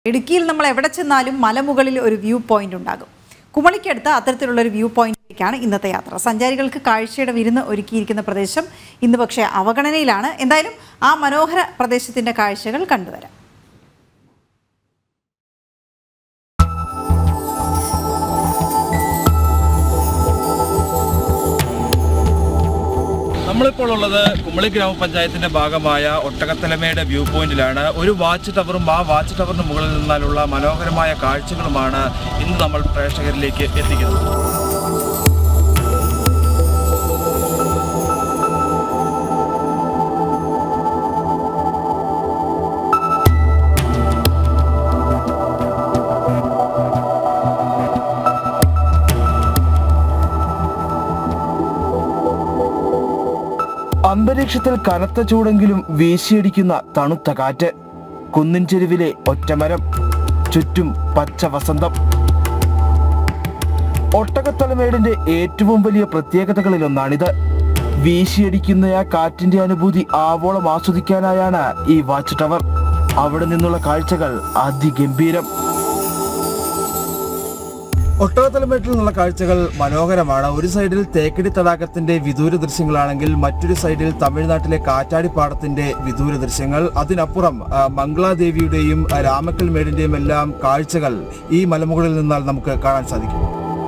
ഇടുക്കിയിൽ നമ്മൾ എവിടെ ചെന്നാലും മലമുകളിൽ ഒരു വ്യൂ പോയിന്റ് ഉണ്ടാകും കുമളിക്കടുത്ത് അത്തരത്തിലുള്ള ഒരു വ്യൂ പോയിന്റിലേക്കാണ് ഇന്നത്തെ യാത്ര സഞ്ചാരികൾക്ക് കാഴ്ചയുടെ വിരുന്ന് ഒരുക്കിയിരിക്കുന്ന പ്രദേശം ഇന്ന് പക്ഷേ അവഗണനയിലാണ് എന്തായാലും ആ മനോഹര പ്രദേശത്തിന്റെ കാഴ്ചകൾ കണ്ടുവരാം നമ്മളിപ്പോൾ ഉള്ളത് കുമളി ഗ്രാമപഞ്ചായത്തിന്റെ ഭാഗമായ ഒട്ടകത്തലമയുടെ വ്യൂ പോയിന്റിലാണ് ഒരു വാച്ച് ടവറും ആ വാച്ച് ടവറിന് മുകളിൽ നിന്നാലുള്ള മനോഹരമായ കാഴ്ചകളുമാണ് ഇന്ന് നമ്മൾ പ്രേക്ഷകരിലേക്ക് എത്തിക്കുന്നത് അന്തരീക്ഷത്തിൽ കനത്ത ചൂടെങ്കിലും വീശിയടിക്കുന്ന തണുത്ത കാറ്റ് കുന്നിൻ ചെരുവിലെ ഒറ്റമരം ചുറ്റും പച്ച വസന്തം ഒട്ടകത്തലമേടിന്റെ ഏറ്റവും വലിയ പ്രത്യേകതകളിലൊന്നാണിത് വീശിയടിക്കുന്ന ആ കാറ്റിന്റെ അനുഭൂതി ആവോളം ആസ്വദിക്കാനായാണ് ഈ വാച്ച് ടവർ അവിടെ നിന്നുള്ള കാഴ്ചകൾ അതിഗംഭീരം ഒട്ടകത്തലമേട്ടിൽ നിന്നുള്ള കാഴ്ചകൾ മനോഹരമാണ് ഒരു സൈഡിൽ തേക്കടി തടാകത്തിന്റെ വിദൂര ദൃശ്യങ്ങളാണെങ്കിൽ മറ്റൊരു സൈഡിൽ തമിഴ്നാട്ടിലെ കാറ്റാടിപ്പാടത്തിന്റെ വിദൂര ദൃശ്യങ്ങൾ അതിനപ്പുറം ആ, മംഗളാദേവിയുടെയും ആ, രാമക്കൽ മേടിന്റെയും എല്ലാം കാഴ്ചകൾ ഈ മലമുകളിൽ നിന്നാൽ നമുക്ക് കാണാൻ സാധിക്കും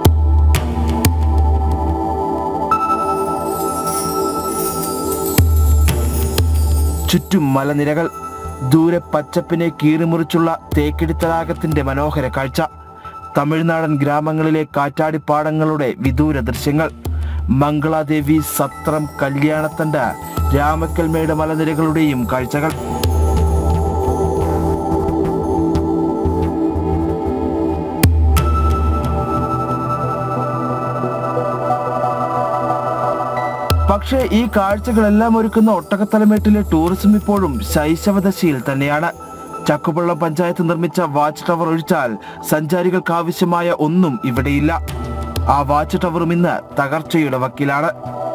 ചുറ്റും മലനിരകൾ ദൂരെ പച്ചപ്പിനെ കീറിമുറിച്ചുള്ള തേക്കടി തടാകത്തിന്റെ മനോഹര കാഴ്ച തമിഴ്നാടൻ ഗ്രാമങ്ങളിലെ കാറ്റാടിപ്പാടങ്ങളുടെ വിദൂര ദൃശ്യങ്ങൾ മംഗളാദേവി സത്രം കല്യാണത്തണ്ട് രാമക്കൽമേട് മലനിരകളുടെയും കാഴ്ചകൾ പക്ഷേ ഈ കാഴ്ചകളെല്ലാം ഒരുക്കുന്ന ഒട്ടകത്തലമേട്ടിലെ ടൂറിസം ഇപ്പോഴും ശൈശവദശയിൽ തന്നെയാണ് ചക്കുപള്ളം പഞ്ചായത്ത് നിർമ്മിച്ച വാച്ച് ടവർ ഒഴിച്ചാൽ സഞ്ചാരികൾക്ക് ആവശ്യമായ ഒന്നും ഇവിടെയില്ല ആ വാച്ച് ടവറും ഇന്ന് തകർച്ചയുടെ വക്കിലാണ്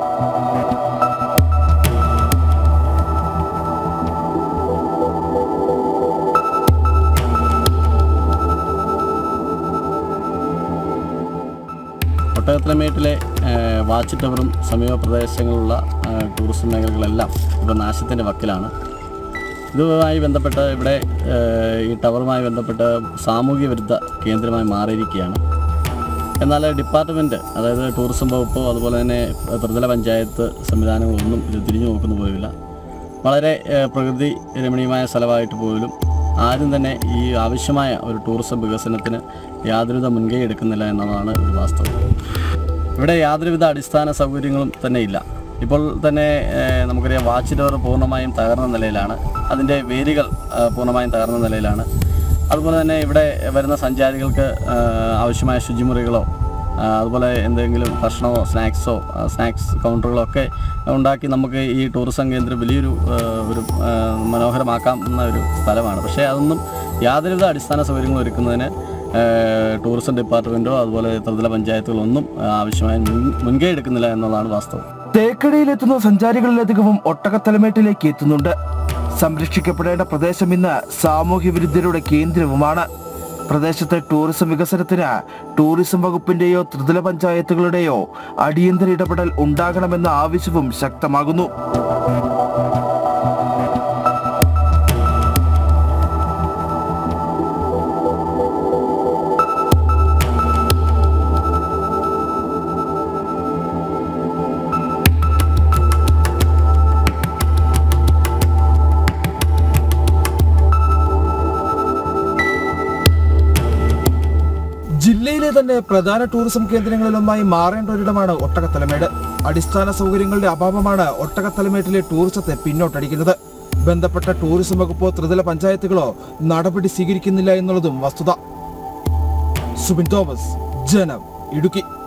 ഒട്ടകത്തലമേട്ടിലെ ഏഹ്, വാച്ച് ടവറും സമീപ പ്രദേശങ്ങളിലുള്ള ഏഹ്, ടൂറിസം മേഖലകളെല്ലാം ഇപ്പോൾ നാശത്തിൻ്റെ വക്കിലാണ് ഇതുമായി ബന്ധപ്പെട്ട് ഇവിടെ ഏഹ്, ഈ ടവറുമായി ബന്ധപ്പെട്ട് സാമൂഹ്യ വിരുദ്ധ കേന്ദ്രമായി മാറിയിരിക്കുകയാണ് എന്നാൽ ഡിപ്പാർട്ട്മെൻറ്റ് അതായത് ടൂറിസം വകുപ്പോ അതുപോലെ തന്നെ ത്രിതല പഞ്ചായത്ത് സംവിധാനങ്ങളൊന്നും ഇത് തിരിഞ്ഞു നോക്കുന്ന പോലുമില്ല വളരെ ഏഹ്, പ്രകൃതി രമണീയമായ സ്ഥലമായിട്ട് പോലും ആരും തന്നെ ഈ ആവശ്യമായ ഒരു ടൂറിസം വികസനത്തിന് യാതൊരുവിധ മുൻകൈ എടുക്കുന്നില്ല എന്നതാണ് ഒരു വാസ്തവം ഇവിടെ യാതൊരുവിധ അടിസ്ഥാന സൗകര്യങ്ങളും തന്നെ ഇല്ല ഇപ്പോൾ തന്നെ ഏഹ്, നമുക്കറിയാം വാച്ച് ടവർ പൂർണ്ണമായും തകർന്ന നിലയിലാണ് അതിൻ്റെ വേരുകൾ ഏഹ്, പൂർണ്ണമായും തകർന്ന നിലയിലാണ് അതുപോലെ തന്നെ ഇവിടെ വരുന്ന സഞ്ചാരികൾക്ക് ഏഹ്, ആവശ്യമായ ശുചിമുറികളോ ആ, അതുപോലെ എന്തെങ്കിലും ഭക്ഷണമോ സ്നാക്സോ ആ, സ്നാക്സ് കൗണ്ടറുകളോ ഒക്കെ ഉണ്ടാക്കി നമുക്ക് ഈ ടൂറിസം കേന്ദ്രം വലിയൊരു ആ, ഒരു ആ, മനോഹരമാക്കാവുന്ന ഒരു സ്ഥലമാണ് പക്ഷേ അതൊന്നും യാതൊരുവിധ അടിസ്ഥാന സൗകര്യങ്ങളും ഒരുക്കുന്നതിന് ആ, ടൂറിസം ഡിപ്പാർട്ട്മെൻറ്റോ അതുപോലെ ത്രിതല പഞ്ചായത്തുകളൊന്നും ആ, ആവശ്യമായ മുൻ- മുൻകൈ എടുക്കുന്നില്ല എന്നുള്ളതാണ് വാസ്തവം തേക്കടിയിലെത്തുന്ന സഞ്ചാരികളിലധികവും ഒട്ടകത്തലമേട്ടിലേക്ക് എത്തുന്നുണ്ട് സംരക്ഷിക്കപ്പെടേണ്ട പ്രദേശം ഇന്ന് സാമൂഹ്യ വിരുദ്ധരുടെ കേന്ദ്രവുമാണ് പ്രദേശത്തെ ടൂറിസം വികസനത്തിന് ടൂറിസം വകുപ്പിന്റെയോ ത്രിതല പഞ്ചായത്തുകളുടെയോ അടിയന്തര ഇടപെടൽ ഉണ്ടാകണമെന്ന ആവശ്യവും ശക്തമാകുന്നു ജില്ലയിലെ തന്നെ പ്രധാന ടൂറിസം കേന്ദ്രങ്ങളിലൊന്നായി മാറേണ്ട ഒരിടമാണ് ഒട്ടകത്തലമേട് അടിസ്ഥാന സൗകര്യങ്ങളുടെ അഭാവമാണ് ഒട്ടകത്തലമേട്ടിലെ ടൂറിസത്തെ പിന്നോട്ടടിക്കുന്നത് ബന്ധപ്പെട്ട ടൂറിസം വകുപ്പോ ത്രിതല പഞ്ചായത്തുകളോ നടപടി സ്വീകരിക്കുന്നില്ല എന്നുള്ളതും വസ്തുത സുബിൻ തോമസ് ജനം ഇടുക്കി